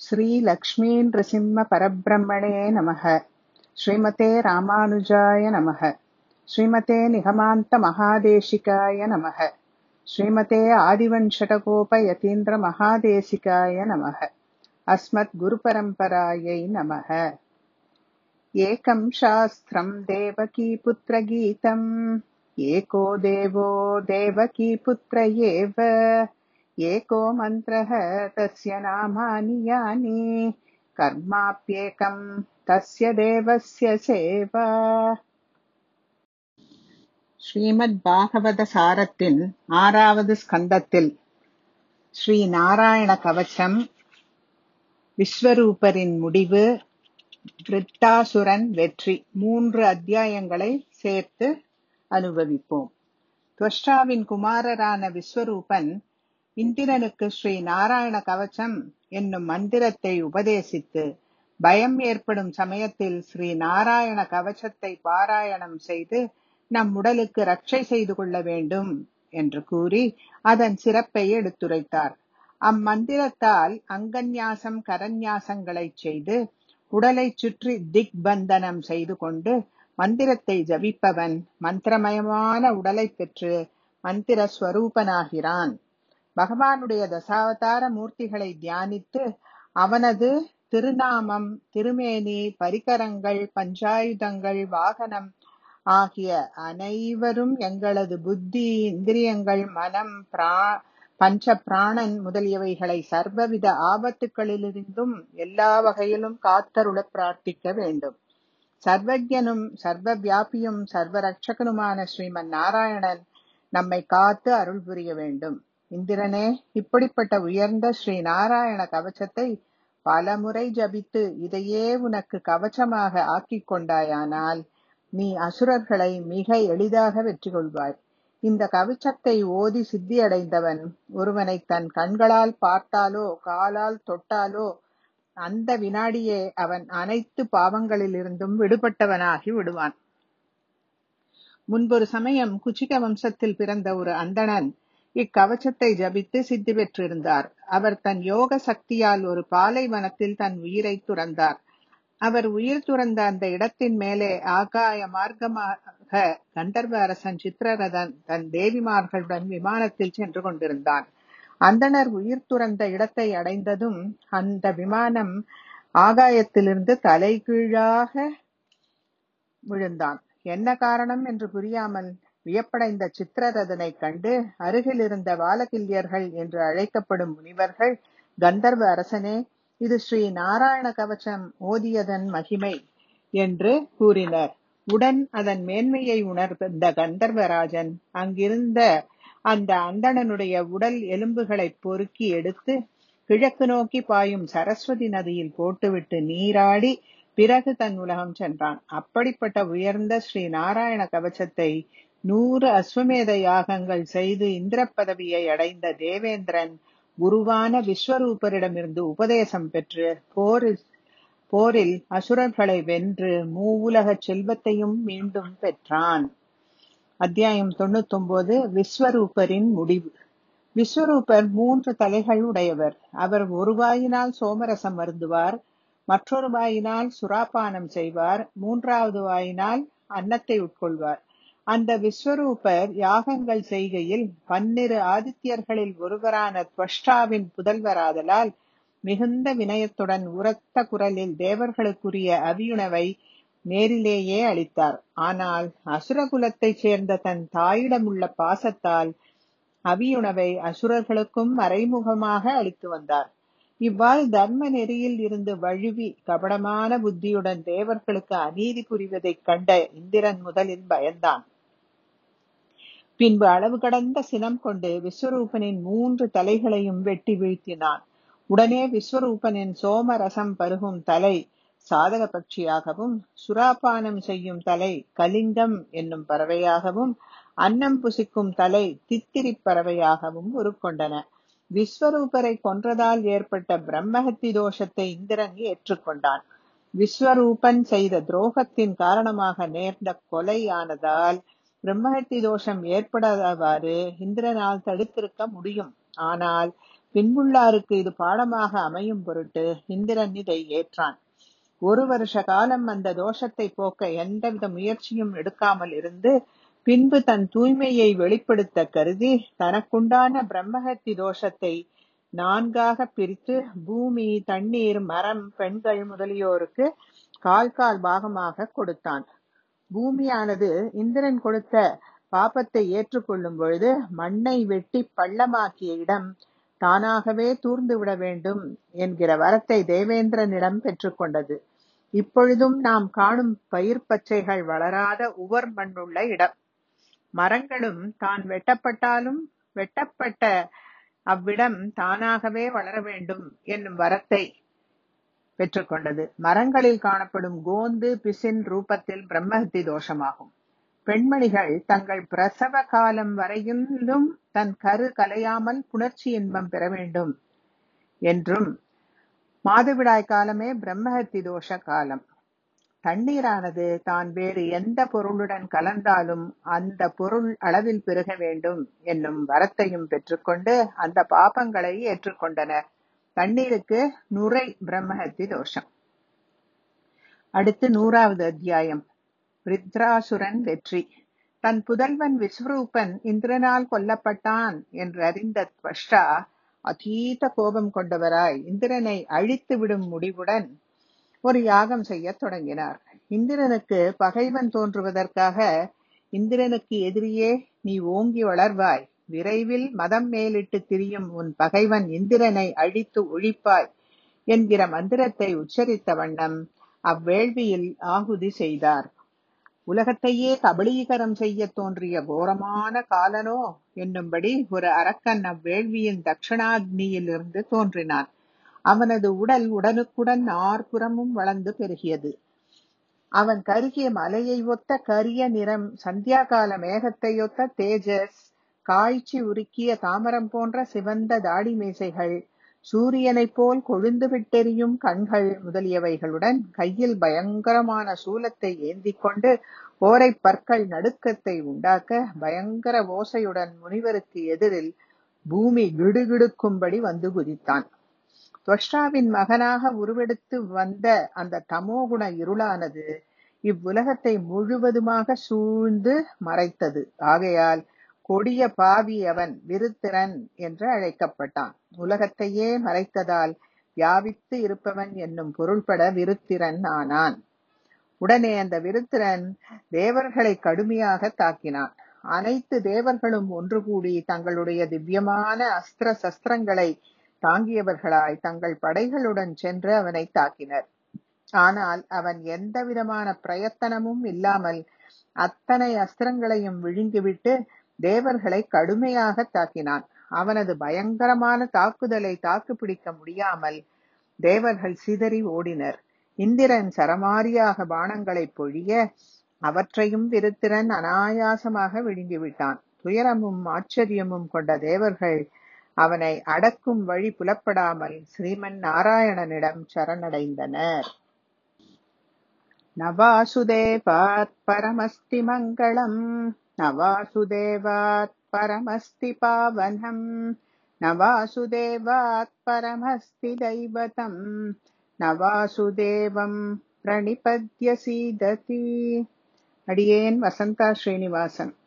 श्रीलक्ष्मीनृसिंहपरब्रह्मणे नमः श्रीमते रामानुजाय नमः श्रीमते निगमान्तमहादेशिकाय नमः श्रीमते आदिवञ्शटकोपयतीन्द्रमहादेशिकाय नमः अस्मद्गुरुपरम्परायै नमः एकं शास्त्रं देवकीपुत्रगीतम् एको देवो देवकीपुत्र एव एको मन्त्रः तस्य नामानि यानि कर्माप्येकं तस्य தேவஸ்ய சேவா ஸ்ரீமத் பாகவத சாரத்தின் ஆறாவது ஸ்கந்தத்தில் ஸ்ரீ நாராயண கவசம் விஸ்வரூபரின் முடிவு விருத்தாசுரன் வெற்றி மூன்று அத்தியாயங்களை சேர்த்து அனுபவிப்போம் துவஷ்டாவின் குமாரரான விஸ்வரூபன் இந்திரனுக்கு ஸ்ரீ நாராயண கவசம் என்னும் மந்திரத்தை உபதேசித்து பயம் ஏற்படும் சமயத்தில் ஸ்ரீ நாராயண கவசத்தை பாராயணம் செய்து நம் உடலுக்கு ரட்சை செய்து கொள்ள வேண்டும் என்று கூறி அதன் சிறப்பை எடுத்துரைத்தார் அம்மந்திரத்தால் அங்கன்யாசம் கரன்யாசங்களை செய்து உடலை சுற்றி திக் பந்தனம் செய்து கொண்டு மந்திரத்தை ஜபிப்பவன் மந்திரமயமான உடலை பெற்று மந்திர ஸ்வரூபனாகிறான் பகவானுடைய தசாவதார மூர்த்திகளை தியானித்து அவனது திருநாமம் திருமேனி பரிகரங்கள் பஞ்சாயுதங்கள் வாகனம் ஆகிய அனைவரும் எங்களது புத்தி இந்திரியங்கள் மனம் பிரா பஞ்ச பிராணன் முதலியவைகளை சர்வவித ஆபத்துக்களிலிருந்தும் எல்லா வகையிலும் காத்தருள பிரார்த்திக்க வேண்டும் சர்வஜனும் சர்வ வியாபியும் சர்வ ரட்சகனுமான ஸ்ரீமன் நாராயணன் நம்மை காத்து அருள் புரிய வேண்டும் இந்திரனே இப்படிப்பட்ட உயர்ந்த ஸ்ரீ நாராயண கவச்சத்தை பலமுறை ஜபித்து இதையே உனக்கு கவச்சமாக ஆக்கிக் கொண்டாயானால் நீ அசுரர்களை மிக எளிதாக வெற்றி கொள்வாய் இந்த கவச்சத்தை ஓதி சித்தியடைந்தவன் ஒருவனை தன் கண்களால் பார்த்தாலோ காலால் தொட்டாலோ அந்த வினாடியே அவன் அனைத்து பாவங்களிலிருந்தும் விடுபட்டவனாகி விடுவான் முன்பொரு சமயம் குச்சிக வம்சத்தில் பிறந்த ஒரு அந்தணன் இக்கவச்சத்தை ஜபித்து சித்தி பெற்றிருந்தார் அவர் தன் யோக சக்தியால் ஒரு பாலைவனத்தில் தன் உயிரை துறந்தார் அவர் உயிர் துறந்த அந்த இடத்தின் மேலே ஆகாய மார்க்கமாக கந்தர்வ அரசன் சித்திரரதன் தன் தேவிமார்களுடன் விமானத்தில் சென்று கொண்டிருந்தான் அந்தனர் உயிர் துறந்த இடத்தை அடைந்ததும் அந்த விமானம் ஆகாயத்திலிருந்து தலைகீழாக விழுந்தான் என்ன காரணம் என்று புரியாமல் வியப்படைந்த சித்திரரதனை கண்டு அருகில் இருந்த வாலகில்யர்கள் என்று அழைக்கப்படும் முனிவர்கள் கந்தர்வ அரசனே இது ஸ்ரீ நாராயண கவச்சம் ஓதியதன் மகிமை என்று கூறினர் உடன் அதன் மேன்மையை உணர்ந்த கந்தர்வராஜன் அங்கிருந்த அந்த அந்தணனுடைய உடல் எலும்புகளை பொறுக்கி எடுத்து கிழக்கு நோக்கி பாயும் சரஸ்வதி நதியில் போட்டுவிட்டு நீராடி பிறகு தன் உலகம் சென்றான் அப்படிப்பட்ட உயர்ந்த ஸ்ரீ நாராயண கவச்சத்தை நூறு அஸ்வமேத யாகங்கள் செய்து இந்திர பதவியை அடைந்த தேவேந்திரன் குருவான விஸ்வரூபரிடமிருந்து உபதேசம் பெற்று போரில் போரில் அசுரர்களை வென்று மூவுலக செல்வத்தையும் மீண்டும் பெற்றான் அத்தியாயம் தொண்ணூத்தி ஒன்பது விஸ்வரூபரின் முடிவு விஸ்வரூபர் மூன்று தலைகள் உடையவர் அவர் ஒரு வாயினால் சோமரசம் அருந்துவார் மற்றொரு வாயினால் சுராபானம் செய்வார் மூன்றாவது வாயினால் அன்னத்தை உட்கொள்வார் அந்த விஸ்வரூபர் யாகங்கள் செய்கையில் பன்னிரு ஆதித்யர்களில் ஒருவரான துவஷ்டாவின் புதல்வராதலால் மிகுந்த வினயத்துடன் உரத்த குரலில் தேவர்களுக்குரிய அவியுணவை நேரிலேயே அளித்தார் ஆனால் அசுரகுலத்தைச் சேர்ந்த தன் தாயிடமுள்ள பாசத்தால் அவியுணவை அசுரர்களுக்கும் மறைமுகமாக அளித்து வந்தார் இவ்வாறு தர்ம நெறியில் இருந்து வழுவி கபடமான புத்தியுடன் தேவர்களுக்கு அநீதி புரிவதைக் கண்ட இந்திரன் முதலில் பயந்தான் பின்பு அளவு கடந்த சினம் கொண்டு விஸ்வரூபனின் மூன்று தலைகளையும் வெட்டி வீழ்த்தினான் உடனே விஸ்வரூபனின் சோமரசம் பருகும் தலை சாதக பட்சியாகவும் சுராபானம் செய்யும் தலை கலிங்கம் என்னும் பறவையாகவும் அன்னம் புசிக்கும் தலை தித்திரி பறவையாகவும் உருக்கொண்டன விஸ்வரூபரை கொன்றதால் ஏற்பட்ட பிரம்மஹத்தி தோஷத்தை இந்திரன் ஏற்றுக்கொண்டான் விஸ்வரூபன் செய்த துரோகத்தின் காரணமாக நேர்ந்த கொலையானதால் பிரம்மஹத்தி தோஷம் ஏற்படாதவாறு இந்திரனால் தடுத்திருக்க முடியும் ஆனால் பின்புள்ளாருக்கு இது பாடமாக அமையும் பொருட்டு இந்திரன் இதை ஏற்றான் ஒரு வருஷ காலம் அந்த தோஷத்தை போக்க எந்தவித முயற்சியும் எடுக்காமல் இருந்து பின்பு தன் தூய்மையை வெளிப்படுத்த கருதி தனக்குண்டான பிரம்மஹத்தி தோஷத்தை நான்காக பிரித்து பூமி தண்ணீர் மரம் பெண்கள் முதலியோருக்கு கால் கால் பாகமாக கொடுத்தான் பூமியானது இந்திரன் கொடுத்த பாபத்தை ஏற்றுக்கொள்ளும் பொழுது மண்ணை வெட்டி பள்ளமாக்கிய இடம் தானாகவே தூர்ந்து விட வேண்டும் என்கிற வரத்தை தேவேந்திரனிடம் பெற்றுக்கொண்டது இப்பொழுதும் நாம் காணும் பயிர் பச்சைகள் வளராத உவர் மண்ணுள்ள இடம் மரங்களும் தான் வெட்டப்பட்டாலும் வெட்டப்பட்ட அவ்விடம் தானாகவே வளர வேண்டும் என்னும் வரத்தை பெற்றுக்கொண்டது மரங்களில் காணப்படும் கோந்து பிசின் ரூபத்தில் பிரம்மஹத்தி தோஷமாகும் பெண்மணிகள் தங்கள் பிரசவ காலம் வரையிலும் தன் கரு கலையாமல் புணர்ச்சி இன்பம் பெற வேண்டும் என்றும் மாதவிடாய் காலமே பிரம்மஹத்தி தோஷ காலம் தண்ணீரானது தான் வேறு எந்த பொருளுடன் கலந்தாலும் அந்த பொருள் அளவில் பெருக வேண்டும் என்னும் வரத்தையும் பெற்றுக்கொண்டு அந்த பாபங்களை ஏற்றுக்கொண்டனர் தண்ணீருக்கு நுரை பிரம்மஹத்தி தோஷம் அடுத்து நூறாவது அத்தியாயம் ரித்ராசுரன் வெற்றி தன் புதல்வன் விஸ்வரூபன் இந்திரனால் கொல்லப்பட்டான் என்று அறிந்த துவஷ்டா அதீத கோபம் கொண்டவராய் இந்திரனை அழித்து விடும் முடிவுடன் ஒரு யாகம் செய்ய தொடங்கினார் இந்திரனுக்கு பகைவன் தோன்றுவதற்காக இந்திரனுக்கு எதிரியே நீ ஓங்கி வளர்வாய் விரைவில் மதம் மேலிட்டு திரியும் உன் பகைவன் இந்திரனை அழித்து ஒழிப்பாய் என்கிற மந்திரத்தை உச்சரித்த வண்ணம் அவ்வேள்வியில் ஆகுதி செய்தார் உலகத்தையே கபலீகரம் செய்ய தோன்றிய கோரமான காலனோ என்னும்படி ஒரு அரக்கன் அவ்வேள்வியின் தட்சிணாக்னியிலிருந்து தோன்றினான் அவனது உடல் உடனுக்குடன் நாற்புறமும் வளர்ந்து பெருகியது அவன் கருகிய மலையை ஒத்த கரிய நிறம் சந்தியாகால மேகத்தையொத்த தேஜஸ் காய்ச்சி உருக்கிய தாமரம் போன்ற சிவந்த தாடி மீசைகள் சூரியனைப் போல் கொழுந்து விட்டெறியும் கண்கள் முதலியவைகளுடன் கையில் பயங்கரமான சூலத்தை ஏந்திக் கொண்டு ஓரை பற்கள் நடுக்கத்தை உண்டாக்க பயங்கர ஓசையுடன் முனிவருக்கு எதிரில் பூமி கிடுகிடுக்கும்படி வந்து குதித்தான் துவஷ்டாவின் மகனாக உருவெடுத்து வந்த அந்த தமோகுண இருளானது இவ்வுலகத்தை முழுவதுமாக சூழ்ந்து மறைத்தது ஆகையால் கொடிய பாவி அவன் விருத்திரன் என்று அழைக்கப்பட்டான் உலகத்தையே மறைத்ததால் வியாபித்து இருப்பவன் என்னும் பொருள்பட விருத்திரன் ஆனான் உடனே அந்த விருத்திரன் தேவர்களை கடுமையாக தாக்கினான் அனைத்து தேவர்களும் ஒன்று கூடி தங்களுடைய திவ்யமான அஸ்திர சஸ்திரங்களை தாங்கியவர்களாய் தங்கள் படைகளுடன் சென்று அவனை தாக்கினர் ஆனால் அவன் எந்த விதமான பிரயத்தனமும் இல்லாமல் அத்தனை அஸ்திரங்களையும் விழுங்கிவிட்டு தேவர்களை கடுமையாக தாக்கினான் அவனது பயங்கரமான தாக்குதலை தாக்குப்பிடிக்க முடியாமல் தேவர்கள் சிதறி ஓடினர் இந்திரன் சரமாரியாக பானங்களை பொழிய அவற்றையும் விருத்திரன் அனாயாசமாக விழுங்கிவிட்டான் துயரமும் ஆச்சரியமும் கொண்ட தேவர்கள் அவனை அடக்கும் வழி புலப்படாமல் ஸ்ரீமன் நாராயணனிடம் சரணடைந்தனர் நவாசுதேவாத் பரமஸ்தி மங்களம் நவாசுதேவாத் பரமஸ்தி பாவனம் நவாசுதேவாத் பரமஸ்தி தைவதம் நவாசுதேவம் பிரணிபத்ய சீததி அடியேன் வசந்தா ஸ்ரீனிவாசன்